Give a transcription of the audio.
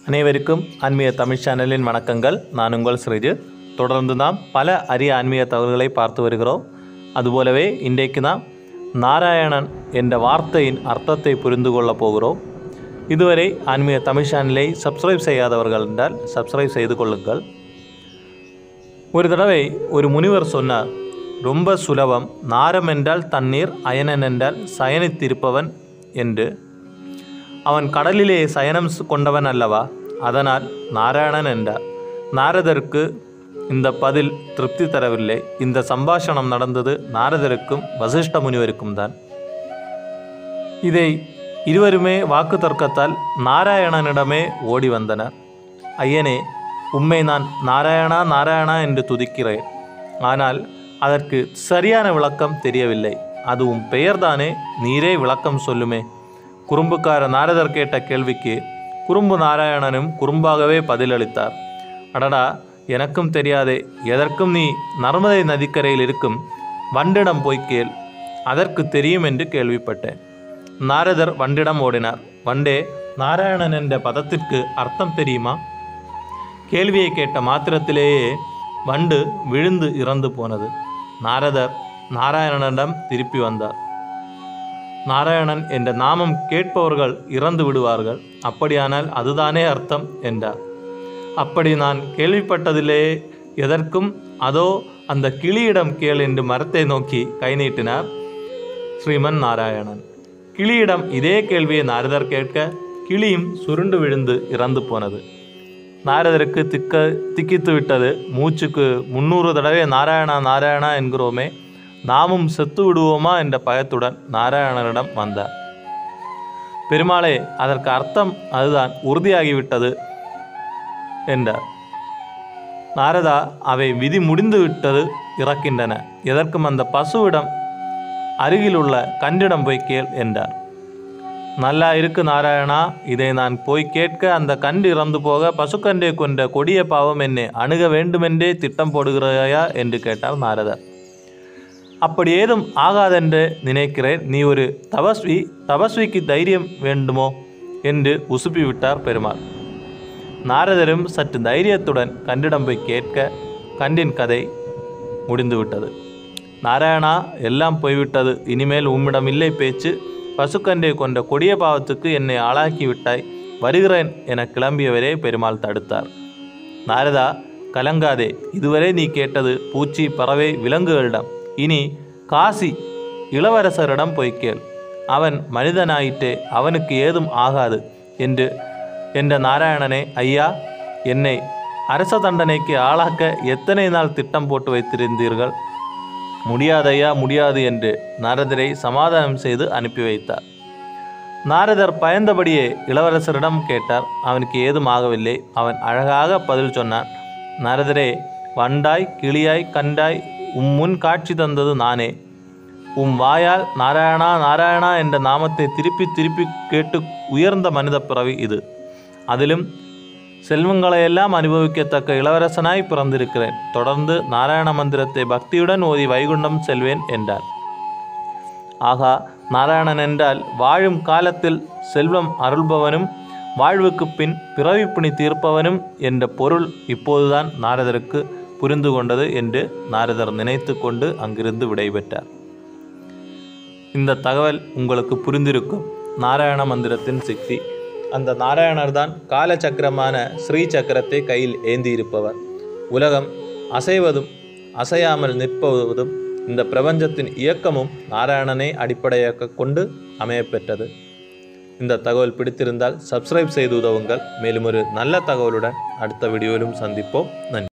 அனைவருக்கும் ஆன்மீக தமிழ் சேனலின் வணக்கங்கள் நான் உங்கள் ஸ்ரீஜித் தொடர்ந்து நாம் பல அரிய ஆன்மீக தகவல்களை பார்த்து வருகிறோம் அதுபோலவே இன்றைக்கு நாம் நாராயணன் என்ற வார்த்தையின் அர்த்தத்தை புரிந்து கொள்ளப் போகிறோம் இதுவரை ஆன்மீக தமிழ் சேனலை சப்ஸ்கிரைப் செய்யாதவர்கள் என்றால் சப்ஸ்கிரைப் செய்து கொள்ளுங்கள் ஒரு தடவை ஒரு முனிவர் சொன்னார் ரொம்ப சுலபம் நாரம் என்றால் தண்ணீர் அயனன் என்றால் சயனித்திருப்பவன் என்று அவன் கடலிலே சயனம் சு- கொண்டவன் அல்லவா அதனால் நாராயணன் என்றார் நாரதருக்கு இந்த பதில் திருப்தி தரவில்லை இந்த சம்பாஷணம் நடந்தது நாரதருக்கும் வசிஷ்ட முனிவருக்கும் தான் இதை இருவருமே வாக்கு தர்க்கத்தால் நாராயணனிடமே ஓடி வந்தனர் ஐயனே உம்மை நான் நாராயணா நாராயணா என்று துதிக்கிறேன் ஆனால் அதற்கு சரியான விளக்கம் தெரியவில்லை அது உம் பெயர்தானே நீரே விளக்கம் சொல்லுமே குறும்புக்கார நாரதர் கேட்ட கேள்விக்கு குறும்பு நாராயணனும் குறும்பாகவே பதிலளித்தார் அடடா எனக்கும் தெரியாதே எதற்கும் நீ நர்மதை நதிக்கரையில் இருக்கும் வண்டிடம் போய் கேள் அதற்கு தெரியும் என்று கேள்விப்பட்டேன் நாரதர் வண்டிடம் ஓடினார் வண்டே நாராயணன் என்ற பதத்திற்கு அர்த்தம் தெரியுமா கேள்வியை கேட்ட மாத்திரத்திலேயே வண்டு விழுந்து இறந்து போனது நாரதர் நாராயணனிடம் திருப்பி வந்தார் நாராயணன் என்ற நாமம் கேட்பவர்கள் இறந்து விடுவார்கள் அப்படியானால் அதுதானே அர்த்தம் என்றார் அப்படி நான் கேள்விப்பட்டதிலே எதற்கும் அதோ அந்த கிளியிடம் கேள் என்று மரத்தை நோக்கி கை நீட்டினார் ஸ்ரீமன் நாராயணன் கிளியிடம் இதே கேள்வியை நாரதர் கேட்க கிளியும் சுருண்டு விழுந்து இறந்து போனது நாரதருக்கு திக்க திக்கித்து விட்டது மூச்சுக்கு முன்னூறு தடவை நாராயணா நாராயணா என்கிறோமே நாமும் செத்து விடுவோமா என்ற பயத்துடன் நாராயணனிடம் வந்தார் பெருமாளே அதற்கு அர்த்தம் அதுதான் உறுதியாகிவிட்டது என்றார் நாரதா அவை விதி முடிந்து விட்டது இறக்கின்றன எதற்கும் அந்த பசுவிடம் அருகிலுள்ள கண்டிடம் போய் கேள் என்றார் நல்லா இருக்கு நாராயணா இதை நான் போய் கேட்க அந்த கண்டு இறந்து போக பசுக்கண்டை கொண்ட கொடிய பாவம் என்னை அணுக வேண்டுமென்றே திட்டம் போடுகிறாயா என்று கேட்டார் நாரதர் அப்படி ஏதும் ஆகாதென்று நினைக்கிறேன் நீ ஒரு தபஸ்வி தபஸ்விக்கு தைரியம் வேண்டுமோ என்று உசுப்பி விட்டார் பெருமாள் நாரதரும் சற்று தைரியத்துடன் கண்டிடம் போய் கேட்க கண்டின் கதை முடிந்துவிட்டது நாராயணா எல்லாம் போய்விட்டது இனிமேல் உம்மிடம் இல்லை பேச்சு பசுக்கண்டை கொண்ட கொடிய பாவத்துக்கு என்னை ஆளாக்கி விட்டாய் வருகிறேன் என கிளம்பியவரே பெருமாள் தடுத்தார் நாரதா கலங்காதே இதுவரை நீ கேட்டது பூச்சி பறவை விலங்குகளிடம் இனி காசி இளவரசரிடம் போய் கேள் அவன் மனிதனாயிற்றே அவனுக்கு ஏதும் ஆகாது என்று என்ற நாராயணனே ஐயா என்னை அரச தண்டனைக்கு ஆளாக்க எத்தனை நாள் திட்டம் போட்டு வைத்திருந்தீர்கள் முடியாதையா முடியாது என்று நாரதரை சமாதானம் செய்து அனுப்பி வைத்தார் நாரதர் பயந்தபடியே இளவரசரிடம் கேட்டார் அவனுக்கு ஏதும் ஆகவில்லை அவன் அழகாக பதில் சொன்னான் நாரதரே வண்டாய் கிளியாய் கண்டாய் உம் முன் காட்சி தந்தது நானே உம் வாயால் நாராயணா நாராயணா என்ற நாமத்தை திருப்பி திருப்பி கேட்டு உயர்ந்த மனித பிறவி இது அதிலும் செல்வங்களையெல்லாம் அனுபவிக்கத்தக்க இளவரசனாய் பிறந்திருக்கிறேன் தொடர்ந்து நாராயண மந்திரத்தை பக்தியுடன் ஓதி வைகுண்டம் செல்வேன் என்றார் ஆகா நாராயணன் என்றால் வாழும் காலத்தில் செல்வம் அருள்பவனும் வாழ்வுக்கு பின் பிறவிப்பிணி தீர்ப்பவனும் என்ற பொருள் இப்போதுதான் நாரதருக்கு புரிந்து கொண்டது என்று நாரதர் நினைத்து கொண்டு அங்கிருந்து விடைபெற்றார் இந்த தகவல் உங்களுக்கு புரிந்திருக்கும் நாராயண மந்திரத்தின் சக்தி அந்த நாராயணர் தான் காலச்சக்கரமான ஸ்ரீ சக்கரத்தை கையில் ஏந்தியிருப்பவர் உலகம் அசைவதும் அசையாமல் நிற்பதும் இந்த பிரபஞ்சத்தின் இயக்கமும் நாராயணனை அடிப்படையாக கொண்டு அமையப்பெற்றது இந்த தகவல் பிடித்திருந்தால் சப்ஸ்கிரைப் செய்து உதவுங்கள் மேலும் ஒரு நல்ல தகவலுடன் அடுத்த வீடியோவிலும் சந்திப்போம் நன்றி